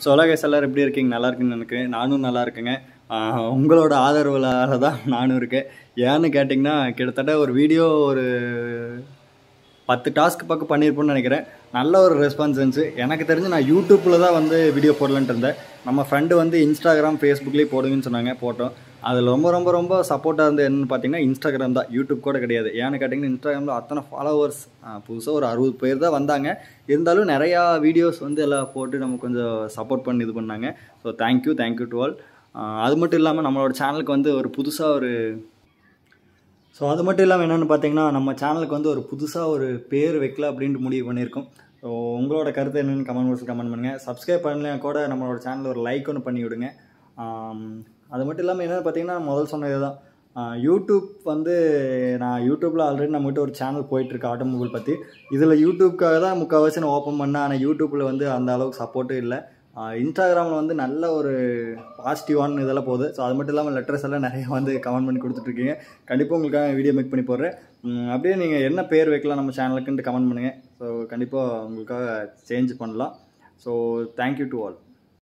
so உலகஸ் எல்லாரும் எப்படி இருக்கீங்க நல்லா இருக்குன்னு நினைக்கிறேன் நானும் நல்லா இருக்கேங்க ஆஹ் உங்களோட ஆதரவுலால தான் நானும் இருக்கேன் ஏன்னு கேட்டிங்கன்னா கிட்டத்தட்ட ஒரு வீடியோ ஒரு பத்து டாஸ்க் பக்கம் பண்ணியிருப்போம்னு நினைக்கிறேன் நல்ல ஒரு ரெஸ்பான்ஸ் இருந்துச்சு எனக்கு தெரிஞ்சு நான் யூடியூப்பில் தான் வந்து வீடியோ போடலான்ட்டு இருந்தேன் நம்ம ஃப்ரெண்டு வந்து இன்ஸ்டாகிராம் ஃபேஸ்புக்லேயே போடுங்கன்னு சொன்னாங்க போட்டோம் அதில் ரொம்ப ரொம்ப ரொம்ப சப்போர்ட்டாக இருந்தது என்னன்னு பார்த்தீங்கன்னா இன்ஸ்டாகிராம் தான் யூடியூப் கூட கிடையாது ஏன்னு கேட்டிங்கன்னா இன்ஸ்டாகிராமில் அத்தனை ஃபாலோவர்ஸ் புதுசாக ஒரு அறுபது பேர் தான் வந்தாங்க இருந்தாலும் நிறையா வீடியோஸ் வந்து எல்லாம் போட்டு நம்ம கொஞ்சம் சப்போர்ட் பண்ணி இது பண்ணாங்க so thank you thank you to all அது மட்டும் இல்லாமல் நம்மளோட சேனலுக்கு வந்து ஒரு புதுசாக ஒரு ஸோ அது மட்டும் இல்லாமல் என்னென்னு பார்த்தீங்கன்னா நம்ம சேனலுக்கு வந்து ஒரு புதுசாக ஒரு பேர் வைக்கல அப்படின்ட்டு முடிவு பண்ணியிருக்கோம் ஸோ உங்களோட கருத்து என்னென்னு கமெண்ட் பாக்ஸில் கமெண்ட் பண்ணுங்கள் சப்ஸ்கிரைப் பண்ணலையா கூட நம்மளோட சேனலில் ஒரு லைக் ஒன்று பண்ணி விடுங்க ஆம், அது மட்டும் இல்லாமல் என்னென்னு பார்த்தீங்கன்னா முதல் சொன்னது தான் யூடியூப் வந்து நான் யூடியூப்பில் ஆல்ரெடி நம்மகிட்ட ஒரு சேனல் போயிட்டுருக்கு ஆட்டோமொபைல் பற்றி இதில் யூடியூப்காக தான் முக்கால்வாசி நான் ஓப்பன் பண்ணேன் ஆனால் யூடியூப்பில் வந்து அந்த அளவுக்கு சப்போர்ட்டும் இல்லை இன்ஸ்டாகிராமில் வந்து நல்ல ஒரு பாசிட்டிவான இதெல்லாம் போகுது ஸோ அது மட்டும் இல்லாமல் லெட்டர்ஸ் எல்லாம் நிறைய வந்து கமெண்ட் பண்ணி கொடுத்துட்ருக்கீங்க கண்டிப்பாக உங்களுக்காக வீடியோ மேக் பண்ணி போடுறேன் உம், அப்படியே நீங்கள் என்ன பேர் வைக்கலாம் நம்ம சேனலுக்குன்ட்டு கமெண்ட் பண்ணுங்கள் ஸோ கண்டிப்பாக உங்களுக்காக சேஞ்ச் பண்ணலாம் ஸோ தேங்க்யூ டு ஆல்